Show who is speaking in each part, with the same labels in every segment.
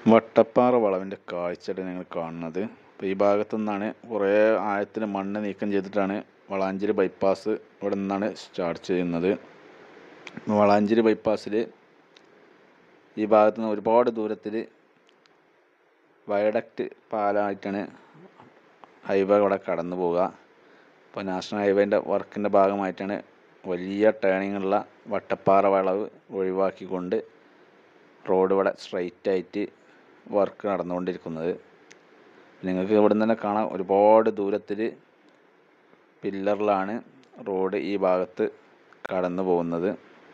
Speaker 1: വട്ടപ്പാറ വളവിൻ്റെ കാഴ്ചയാണ് നിങ്ങൾ കാണുന്നത് അപ്പോൾ ഈ ഭാഗത്തു നിന്നാണ് കുറേ ആഴത്തിന് മണ്ണ് നീക്കം ചെയ്തിട്ടാണ് വളാഞ്ചേരി ബൈപ്പാസ് ഇവിടെ നിന്നാണ് സ്റ്റാർട്ട് ചെയ്യുന്നത് വളാഞ്ചേരി ബൈപ്പാസിൽ ഈ ഭാഗത്തു നിന്ന് ഒരുപാട് ദൂരത്തിൽ വയഡക്റ്റ് പാലമായിട്ടാണ് ഹൈവേ ഇവിടെ കടന്നു പോവുക അപ്പോൾ നാഷണൽ ഹൈവേൻ്റെ വർക്കിൻ്റെ ഭാഗമായിട്ടാണ് വലിയ ടേണിങ്ങുള്ള വട്ടപ്പാറ വളവ് ഒഴിവാക്കിക്കൊണ്ട് റോഡ് ഇവിടെ സ്ട്രൈറ്റ് ആയിട്ട് വർക്ക് നടന്നുകൊണ്ടിരിക്കുന്നത് നിങ്ങൾക്ക് ഇവിടെ തന്നെ കാണാം ഒരുപാട് ദൂരത്തിൽ പില്ലറിലാണ് റോഡ് ഈ ഭാഗത്ത് കടന്നു പോകുന്നത്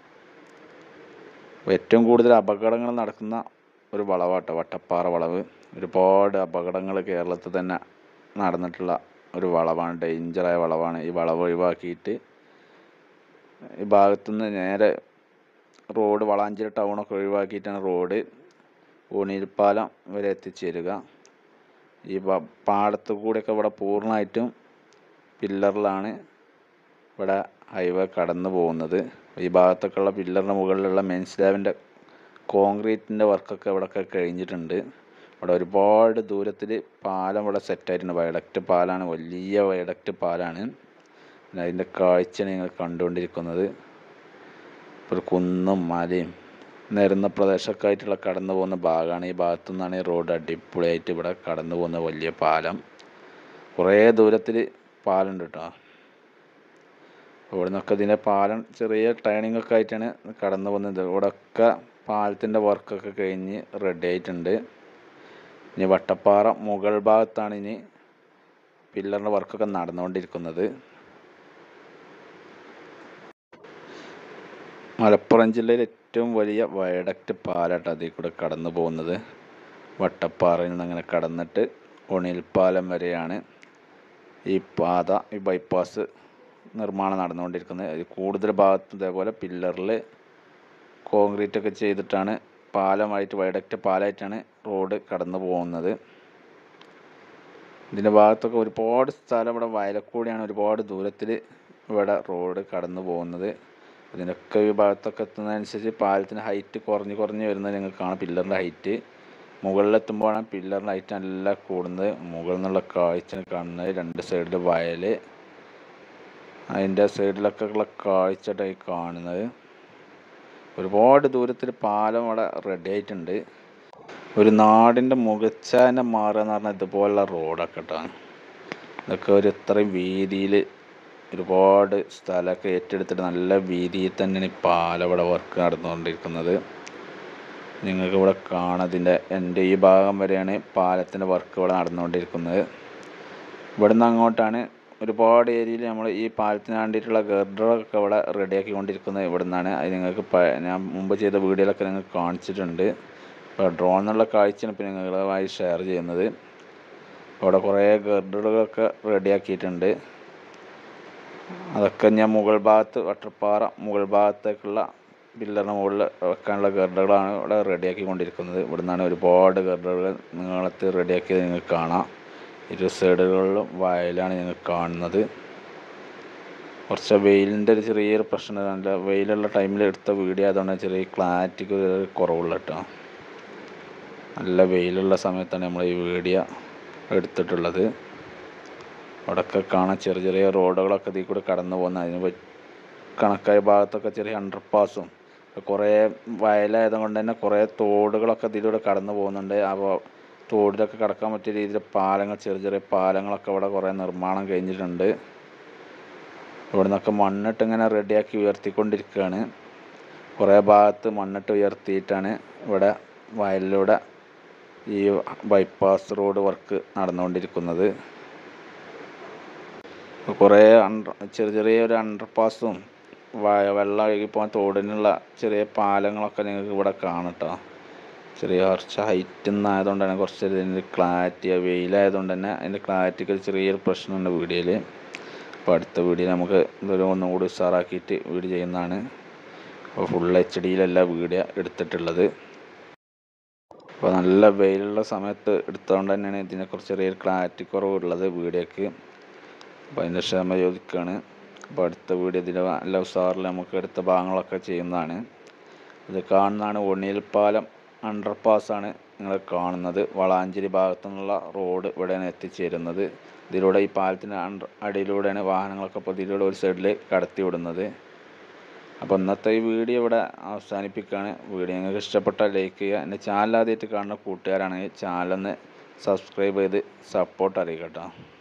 Speaker 1: ഏറ്റവും കൂടുതൽ അപകടങ്ങൾ നടക്കുന്ന ഒരു വളവാട്ടോ വട്ടപ്പാറ വളവ് ഒരുപാട് അപകടങ്ങൾ കേരളത്തിൽ തന്നെ നടന്നിട്ടുള്ള ഒരു വളവാണ് ഡേഞ്ചറായ വളവാണ് ഈ വളവ് ഒഴിവാക്കിയിട്ട് ഈ ഭാഗത്തുനിന്ന് നേരെ റോഡ് വളാഞ്ചേരി ടൗണൊക്കെ ഒഴിവാക്കിയിട്ടാണ് റോഡ് ഊണിൽപ്പാലം വരെ എത്തിച്ചേരുക ഈ പ- പാടത്ത് കൂടെയൊക്കെ ഇവിടെ പൂർണ്ണമായിട്ടും പില്ലറിലാണ് ഇവിടെ ഹൈവേ കടന്നു പോകുന്നത് ഈ ഭാഗത്തൊക്കെയുള്ള പില്ലറിന് മുകളിലുള്ള മെയിൻ സ്ലാബിൻ്റെ കോൺക്രീറ്റിൻ്റെ വർക്കൊക്കെ ഇവിടെയൊക്കെ കഴിഞ്ഞിട്ടുണ്ട് ഇവിടെ ഒരുപാട് ദൂരത്തിൽ പാലം ഇവിടെ സെറ്റായിട്ടുണ്ട് വയഡക്റ്റ് പാലാണ് വലിയ വയഡക്റ്റ് പാലാണ് പിന്നെ അതിൻ്റെ കാഴ്ചയാണ് നിങ്ങൾ കണ്ടുകൊണ്ടിരിക്കുന്നത് ഒരു കുന്നും മലയും നിരന്ന പ്രദേശമൊക്കെ ആയിട്ടുള്ള കടന്നു പോകുന്ന ഭാഗമാണ് ഈ ഭാഗത്തു നിന്നാണ് ഈ റോഡ് അടിപൊളിയായിട്ട് ഇവിടെ കടന്നു പോകുന്ന വലിയ പാലം കുറേ ദൂരത്തിൽ പാലുണ്ട് കേട്ടോ ഇവിടെ നിന്നൊക്കെ ഇതിൻ്റെ പാലം ചെറിയ ടേണിംഗ് ഒക്കെ ആയിട്ടാണ് കടന്നു പോകുന്നത് ഇവിടെയൊക്കെ പാലത്തിൻ്റെ വർക്കൊക്കെ കഴിഞ്ഞ് റെഡി ആയിട്ടുണ്ട് ഇനി വട്ടപ്പാറ മുകൾ ഭാഗത്താണ് ഇനി പില്ലറിൻ്റെ വർക്കൊക്കെ നടന്നുകൊണ്ടിരിക്കുന്നത് മലപ്പുറം ജില്ലയിലെ ഏറ്റവും വലിയ വയഡക്റ്റ് പാലാട്ടോ അതിൽ കൂടെ കടന്നു പോകുന്നത് വട്ടപ്പാറയിൽ നിന്ന് അങ്ങനെ കടന്നിട്ട് ഒണിൽപ്പാലം വരെയാണ് ഈ പാത ഈ ബൈപ്പാസ് നിർമ്മാണം നടന്നുകൊണ്ടിരിക്കുന്നത് അതിൽ കൂടുതൽ ഭാഗത്തും ഇതേപോലെ പില്ലറിൽ കോൺക്രീറ്റ് ഒക്കെ ചെയ്തിട്ടാണ് പാലമായിട്ട് വയഡക്റ്റ് പാലമായിട്ടാണ് റോഡ് കടന്നു പോകുന്നത് ഇതിൻ്റെ ഭാഗത്തൊക്കെ ഒരുപാട് സ്ഥലം ഇവിടെ വയലക്കൂടിയാണ് ഒരുപാട് ദൂരത്തിൽ ഇവിടെ റോഡ് കടന്നു പോകുന്നത് അതിനൊക്കെ ഈ ഭാഗത്തൊക്കെ എത്തുന്നതനുസരിച്ച് പാലത്തിന് ഹൈറ്റ് കുറഞ്ഞ് കുറഞ്ഞ് വരുന്നത് നിങ്ങൾക്ക് കാണാം പില്ലറിൻ്റെ ഹൈറ്റ് മുകളിലെത്തുമ്പോഴാണ് പില്ലറിൻ്റെ ഹൈറ്റ് നല്ല കൂടുന്നത് മുകളിൽ നിന്നുള്ള കാഴ്ച കാണുന്നത് രണ്ട് സൈഡിൽ വയൽ അതിൻ്റെ സൈഡിലൊക്കെ ഉള്ള കാഴ്ചയായിട്ടായി കാണുന്നത് ഒരുപാട് ദൂരത്തിൽ പാലം അവിടെ റെഡി ആയിട്ടുണ്ട് ഒരു നാടിൻ്റെ മുഖച്ഛായ മാറുക എന്ന് പറഞ്ഞാൽ ഇതുപോലുള്ള റോഡൊക്കെ കേട്ടോ ഇതൊക്കെ ഒരു ഇത്രയും വീതിയിൽ ഒരുപാട് സ്ഥലമൊക്കെ ഏറ്റെടുത്തിട്ട് നല്ല വീതിയിൽ തന്നെയാണ് ഈ പാലം ഇവിടെ വർക്ക് നടന്നുകൊണ്ടിരിക്കുന്നത് നിങ്ങൾക്ക് ഇവിടെ കാണാം ഇതിൻ്റെ എൻ്റെ ഈ ഭാഗം വരെയാണ് പാലത്തിൻ്റെ വർക്ക് ഇവിടെ നടന്നുകൊണ്ടിരിക്കുന്നത് ഇവിടെ നിന്ന് അങ്ങോട്ടാണ് ഒരുപാട് ഏരിയയിൽ നമ്മൾ ഈ പാലത്തിന് വേണ്ടിയിട്ടുള്ള ഗർഡറൊക്കെ ഇവിടെ റെഡിയാക്കി കൊണ്ടിരിക്കുന്നത് ഇവിടെ നിന്നാണ് അത് നിങ്ങൾക്ക് പ- ഞാൻ മുമ്പ് ചെയ്ത വീഡിയോയിലൊക്കെ നിങ്ങൾക്ക് കാണിച്ചിട്ടുണ്ട് ഇപ്പോൾ ഡ്രോൺ എന്നുള്ള കാഴ്ചയാണ് ഇപ്പോൾ നിങ്ങളുമായി ഷെയർ ചെയ്യുന്നത് അവിടെ കുറേ ഗർഡറുകളൊക്കെ റെഡിയാക്കിയിട്ടുണ്ട് അതൊക്കെ ഞാൻ മുകൾ ഭാഗത്ത് വട്ടപ്പാറ മുകൾ ഭാഗത്തേക്കുള്ള പില്ലറിന് മുകളിൽ വെക്കാനുള്ള ഗർഡറുകളാണ് ഇവിടെ റെഡിയാക്കി കൊണ്ടിരിക്കുന്നത് ഇവിടെ നിന്നാണ് ഒരുപാട് ഗർഡറുകൾ നീളത്തിൽ റെഡിയാക്കിയത് നിങ്ങൾക്ക് കാണാം ഇരു സൈഡുകളിലും വയലാണ് നിങ്ങൾക്ക് കാണുന്നത് കുറച്ച് വെയിലിൻ്റെ ഒരു ചെറിയൊരു പ്രശ്നം നല്ല വെയിലുള്ള ടൈമിൽ എടുത്ത വീഡിയോ ആയതുകൊണ്ട് ചെറിയ ക്ലാരിറ്റിക്ക് ഒരു കുറവുള്ള കേട്ടോ നല്ല വെയിലുള്ള സമയത്താണ് നമ്മൾ ഈ വീഡിയോ എടുത്തിട്ടുള്ളത് അവിടെയൊക്കെ കാണാൻ ചെറിയ ചെറിയ റോഡുകളൊക്കെ ഇതിൽ കൂടെ കടന്നു പോകുന്ന അതിന് പ- കണക്കായ ഭാഗത്തൊക്കെ ചെറിയ അണ്ടർപാസും കുറേ വയലായത് കൊണ്ട് തന്നെ കുറേ തോടുകളൊക്കെ ഇതിലൂടെ കടന്നു പോകുന്നുണ്ട് അപ്പോൾ തോടിലൊക്കെ കടക്കാൻ പറ്റിയ രീതിയിൽ പാലങ്ങൾ ചെറിയ ചെറിയ പാലങ്ങളൊക്കെ ഇവിടെ കുറേ നിർമ്മാണം കഴിഞ്ഞിട്ടുണ്ട് ഇവിടെ നിന്നൊക്കെ മണ്ണിട്ട് ഇങ്ങനെ റെഡിയാക്കി ഉയർത്തിക്കൊണ്ടിരിക്കുകയാണ് കുറേ ഭാഗത്ത് മണ്ണിട്ട് ഉയർത്തിയിട്ടാണ് ഇവിടെ വയലിലൂടെ ഈ ബൈപ്പാസ് റോഡ് വർക്ക് നടന്നുകൊണ്ടിരിക്കുന്നത് കുറേ അണ്ടർ ചെറിയ ചെറിയ ഒരു അണ്ടർപാസും വെള്ളം ഒഴുകി പോകാൻ തോടിനുള്ള ചെറിയ പാലങ്ങളൊക്കെ നിങ്ങൾക്ക് ഇവിടെ കാണാം ട്ടോ ചെറിയ കുറച്ച് ഹൈറ്റിൽ നിന്നായതുകൊണ്ടാണ് കുറച്ച് ഇതിൻ്റെ ക്ലാരിറ്റി വെയിലായതുകൊണ്ട് തന്നെ അതിൻ്റെ ക്ലാരിറ്റിക്ക് ഒരു ചെറിയൊരു പ്രശ്നമുണ്ട് വീഡിയോയിൽ അപ്പോൾ അടുത്ത വീഡിയോ നമുക്ക് ഇതൊരു ഒന്നും കൂടി ഉഷാറാക്കിയിട്ട് വീഡിയോ ചെയ്യുന്നതാണ് അപ്പോൾ ഫുൾ എച്ച് ഡിയിലല്ല വീഡിയോ എടുത്തിട്ടുള്ളത് അപ്പോൾ നല്ല വെയിലുള്ള സമയത്ത് എടുത്തതുകൊണ്ട് തന്നെയാണ് ഇതിനെക്കുറിച്ച് ചെറിയൊരു ക്ലാരിറ്റി കുറവുള്ളത് വീഡിയോക്ക് അപ്പോൾ അതിൻ്റെ ക്ഷമ ചോദിക്കുകയാണ് അപ്പോൾ അടുത്ത വീഡിയോ ഇതിൽ നല്ല ഉഷാറിൽ നമുക്ക് എടുത്ത ഭാഗങ്ങളൊക്കെ ചെയ്യുന്നതാണ് ഇത് കാണുന്നതാണ് ഒണിയൽപ്പാലം അണ്ടർപാസ്സാണ് നിങ്ങൾ കാണുന്നത് വളാഞ്ചേരി ഭാഗത്തു നിന്നുള്ള റോഡ് ഇവിടെയാണ് എത്തിച്ചേരുന്നത് ഇതിലൂടെ ഈ പാലത്തിൻ്റെ അണ്ടർ അടിയിലൂടെയാണ് വാഹനങ്ങളൊക്കെ ഇപ്പോൾ ഇതിലൂടെ ഒരു സൈഡിൽ കടത്തി വിടുന്നത് അപ്പോൾ ഇന്നത്തെ ഈ വീഡിയോ ഇവിടെ അവസാനിപ്പിക്കുകയാണ് വീഡിയോ നിങ്ങൾക്ക് ഇഷ്ടപ്പെട്ടാൽ ലൈക്ക് ചെയ്യുക എൻ്റെ ചാനൽ ആദ്യമായിട്ട് കാണുന്ന കൂട്ടുകാരാണെങ്കിൽ ചാനലൊന്ന് സബ്സ്ക്രൈബ് ചെയ്ത് സപ്പോർട്ട് അറിയിക്കട്ടോ